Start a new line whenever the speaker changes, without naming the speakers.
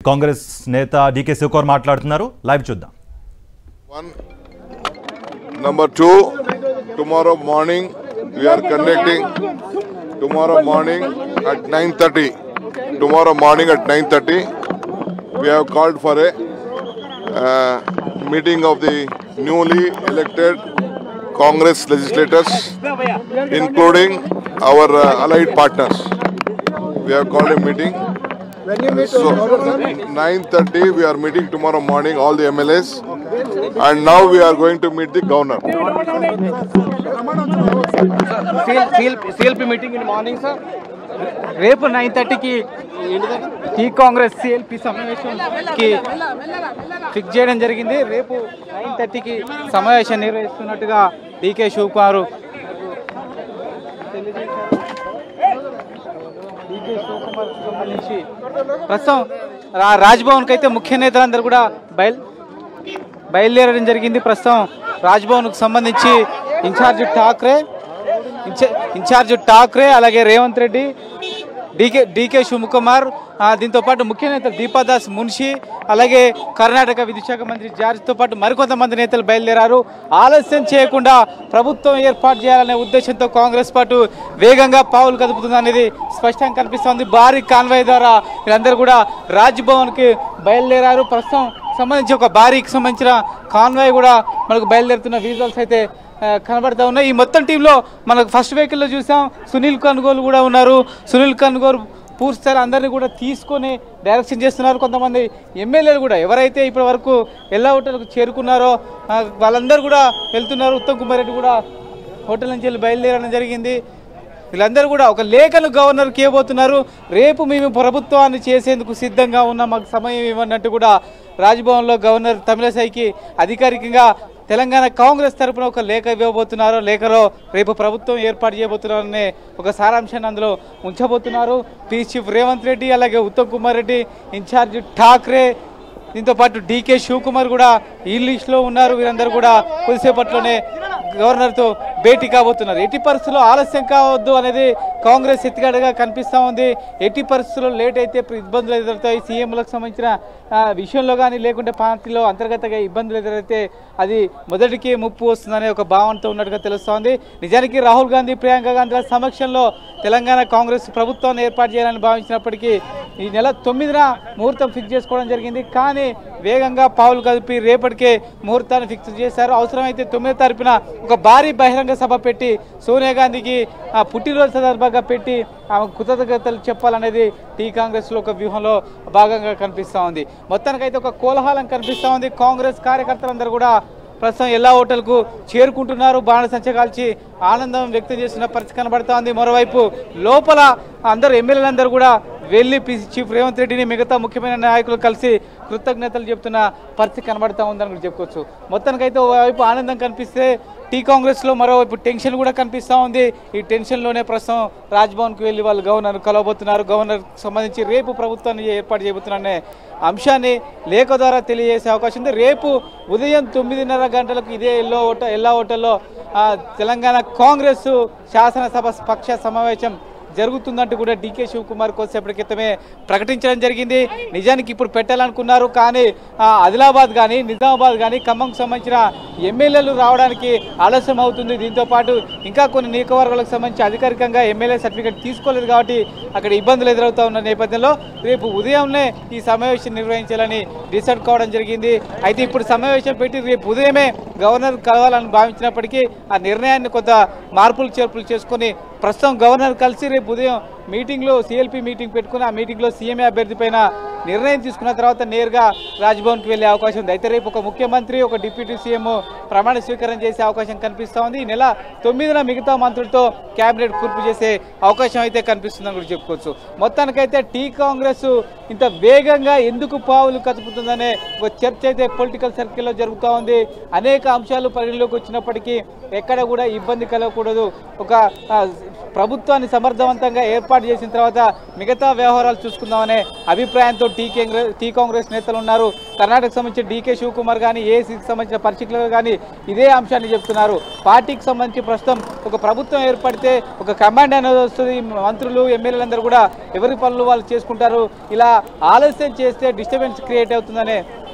కాంగ్రెస్ నేత డీకే శివకుమార్ మాట్లాడుతున్నారు లైవ్ చూద్దాం
One. Number two, tomorrow morning we are conducting tomorrow morning at 9:30. Tomorrow morning at 9:30, we have called for a uh, meeting of the newly elected Congress legislators, including our uh, allied partners. We have called a meeting. So 9:30 we are meeting tomorrow morning all the MLAs, and now we are going to meet the governor.
CLP meeting in morning sir రేపు nine థర్టీకి T Congress CLP సమావేశంకి fix చేయడం జరిగింది రేపు nine థర్టీకి సమావేశం నిర్వహిస్తున్నట్టుగా DK Shivakumar DK Shivakumar సంబంధించి ప్రస్తుతం రా- రాజ్భవన్కి అయితే ముఖ్య నేతలందరూ కూడా బయలు బయలుదేరడం జరిగింది ప్రస్తుతం రాజ్భవన్కు సంబంధించి ఇన్ఛార్జ్ ఠాక్రే ఇన్ఛా- ఇన్ఛార్జ్ ఠాక్రే అలాగే రేవంత్ రెడ్డి డీకే డీకే శివకుమార్ ఆ, దీంతో పాటు ముఖ్య నేతలు దీపాదాస్ మున్షి అలాగే కర్ణాటక విద్యుత్ మంత్రి జార్జ్తో పాటు మరికొంతమంది నేతలు బయలుదేరారు ఆలస్యం చేయకుండా ప్రభుత్వం ఏర్పాటు చేయాలనే ఉద్దేశంతో కాంగ్రెస్ పార్టీ వేగంగా పావులు కదుపుతుంది అనేది స్పష్టంగా కనిపిస్తోంది భారీ కాన్వాయ్ ద్వారా వీళ్ళందరూ కూడా రాజ్భవన్కి బయలుదేరారు ప్రస్తుతం సంబంధించి ఒక భారీకి సంబంధించిన కాన్వాయ్ కూడా మనకు బయలుదేరుతున్న విజువల్స్ అయితే ఆ, కనబడతా ఉన్నాయి ఈ మొత్తం టీంలో మనకు ఫస్ట్ వెహికల్లో చూసాం సునీల్ కన్గోలు కూడా ఉన్నారు సునీల్ కన్గోలు పూర్తి స్థాయి అందరినీ కూడా తీసుకొని డైరెక్షన్ చేస్తున్నారు కొంతమంది ఎమ్మెల్యేలు కూడా ఎవరైతే ఇప్పటి వరకు ఎల్లా హోటల్కు చేరుకున్నారో ఆ, వాళ్ళందరూ కూడా వెళ్తున్నారు ఉత్తమ్ కుమార్ రెడ్డి కూడా హోటల్ నుంచి వెళ్ళి బయలుదేరడం జరిగింది వీళ్ళందరూ కూడా ఒక లేఖను గవర్నర్కి ఇవ్వబోతున్నారు రేపు మేము ప్రభుత్వాన్ని చేసేందుకు సిద్ధంగా ఉన్నాం మాకు సమయం ఇవ్వన్నట్టు కూడా రాజ్భవన్లో గవర్నర్ తమిళసైకి అధికారికంగా తెలంగాణ కాంగ్రెస్ తరపున ఒక లేఖ ఇవ్వబోతున్నారు లేఖలో రేపు ప్రభుత్వం ఏర్పాటు చేయబోతున్నారనే ఒక సారాంశాన్ని అందులో ఉంచబోతున్నారు పీ చీఫ్ రేవంత్ రెడ్డి అలాగే ఉత్తమ్ కుమార్ రెడ్డి ఇన్ఛార్జ్ ఠాక్రే దీంతో పాటు డీకే శివకుమార్ కూడా ఈ లిస్టులో ఉన్నారు వీరందరూ కూడా కొద్దిసేపట్లోనే గవర్నర్తో భేటీ కాబోతున్నారు ఎట్టి పరిస్థితుల్లో ఆలస్యం కావద్దు అనేది కాంగ్రెస్ ఎత్తుగడగా కనిపిస్తూ ఉంది ఎట్టి పరిస్థితుల్లో లేట్ అయితే ఇబ్బందులు ఎదురవుతాయి సీఎంలకు సంబంధించిన ఆ, విషయంలో కానీ లేకుంటే పార్టీలో అంతర్గతంగా ఇబ్బందులు ఎదురైతే అది మొదటికి ముప్పు వస్తుందనే ఒక భావనతో ఉన్నట్టుగా తెలుస్తోంది నిజానికి రాహుల్ గాంధీ ప్రియాంక గాంధీల సమక్షంలో తెలంగాణ కాంగ్రెస్ ప్రభుత్వాన్ని ఏర్పాటు చేయాలని భావించినప్పటికీ ఈ నెల తొమ్మిదిన ముహూర్తం ఫిక్స్ చేసుకోవడం జరిగింది కానీ వేగంగా పావులు కదిపి రేపటికే ముహూర్తాన్ని ఫిక్స్ చేశారు అవసరమైతే తొమ్మిదో తారీఖున ఒక భారీ బహిరంగ సభ పెట్టి సోనియా గాంధీకి ఆ పుట్టినరోజు సందర్భంగా పెట్టి ఆమె కృతజ్ఞతలు చెప్పాలనేది టీ కాంగ్రెస్లో ఒక వ్యూహంలో భాగంగా కనిపిస్తూ ఉంది మొత్తానికైతే ఒక కోలాహలం కనిపిస్తూ ఉంది కాంగ్రెస్ కార్యకర్తలందరూ కూడా ప్రస్తుతం ఎల్లా హోటల్కు చేరుకుంటున్నారు బాణసంచ కాల్చి ఆనందం వ్యక్తం చేస్తున్న పరిస్థితి కనబడుతోంది మరోవైపు లోపల అందరూ ఎమ్మెల్యేలందరూ కూడా వెళ్ళి పి చీఫ్ రేవంత్ రెడ్డిని మిగతా ముఖ్యమైన నాయకులు కలిసి కృతజ్ఞతలు చెప్తున్న పరిస్థితి కనబడతా ఉందని కూడా చెప్పుకోవచ్చు మొత్తానికైతే ఓవైపు ఆనందం కనిపిస్తే టీ కాంగ్రెస్లో మరోవైపు టెన్షన్ కూడా కనిపిస్తూ ఉంది ఈ టెన్షన్లోనే ప్రస్తుతం రాజ్భవన్కి వెళ్ళి వాళ్ళు గవర్నర్ కలవబోతున్నారు గవర్నర్ సంబంధించి రేపు ప్రభుత్వాన్ని ఏర్పాటు చేయబోతున్నారనే అంశాన్ని లేఖ ద్వారా తెలియజేసే అవకాశం ఉంది రేపు ఉదయం తొమ్మిదిన్నర గంటలకు ఇదే ఎల్లో హోట ఎల్లా హోటల్లో ఆ, తెలంగాణ కాంగ్రెస్ శాసనసభ పక్ష సమావేశం జరుగుతుందంటూ కూడా డీకే శివకుమార్ కొద్దిసేపటి క్రితమే ప్రకటించడం జరిగింది నిజానికి ఇప్పుడు పెట్టాలనుకున్నారు కానీ ఆ, ఆదిలాబాద్ కానీ నిజామాబాద్ కానీ ఖమ్మంకు సంబంధించిన ఎమ్మెల్యేలు రావడానికి ఆలస్యం అవుతుంది దీంతో పాటు ఇంకా కొన్ని నియోజకవర్గాలకు సంబంధించి అధికారికంగా ఎమ్మెల్యే సర్టిఫికేట్ తీసుకోలేదు కాబట్టి అక్కడ ఇబ్బందులు ఎదురవుతా ఉన్న నేపథ్యంలో రేపు ఉదయంనే ఈ సమావేశం నిర్వహించాలని డిసైడ్ కావడం జరిగింది అయితే ఇప్పుడు సమావేశం పెట్టి రేపు ఉదయమే గవర్నర్ కలవాలని భావించినప్పటికీ ఆ నిర్ణయాన్ని కొంత మార్పులు చేర్పులు చేసుకొని ప్రస్తుతం గవర్నర్ కలిసి రేపు ఉదయం మీటింగ్లో సిఎల్పి మీటింగ్ పెట్టుకుని ఆ మీటింగ్లో సీఎంఏ అభ్యర్థి పైన నిర్ణయం తీసుకున్న తర్వాత నేరుగా రాజ్భవన్కి వెళ్ళే అవకాశం ఉంది అయితే రేపు ఒక ముఖ్యమంత్రి ఒక డిప్యూటీ సీఎం ప్రమాణ స్వీకారం చేసే అవకాశం కనిపిస్తూ ఉంది ఈ నెల తొమ్మిదిన మిగతా మంత్రులతో కేబినెట్ కూర్పు చేసే అవకాశం అయితే కనిపిస్తుందని కూడా చెప్పుకోవచ్చు మొత్తానికైతే టీ కాంగ్రెస్ ఇంత వేగంగా ఎందుకు పావులు కదుపుతుందనే ఒక చర్చ అయితే పొలిటికల్ సర్కిల్లో జరుగుతూ ఉంది అనేక అంశాలు పరిగణలోకి వచ్చినప్పటికీ ఎక్కడ కూడా ఇబ్బంది కలగకూడదు ఒక ఆ, ప్రభుత్వాన్ని సమర్థవంతంగా ఏర్పాటు చేసిన తర్వాత మిగతా వ్యవహారాలు చూసుకుందామనే అభిప్రాయంతో టీ కాంగ్రెస్ టీ కాంగ్రెస్ నేతలు ఉన్నారు కర్ణాటకకు సంబంధించి డీకే శివకుమార్ కానీ ఏసీకి సంబంధించిన పరిశీలకులు కానీ ఇదే అంశాన్ని చెప్తున్నారు పార్టీకి సంబంధించి ప్రస్తుతం ఒక ప్రభుత్వం ఏర్పడితే ఒక కమాండ్ అనేది వస్తుంది మంత్రులు ఎమ్మెల్యేలందరూ కూడా ఎవరి పనులు వాళ్ళు చేసుకుంటారు ఇలా ఆలస్యం చేస్తే డిస్టర్బెన్స్ క్రియేట్ అవుతుందనే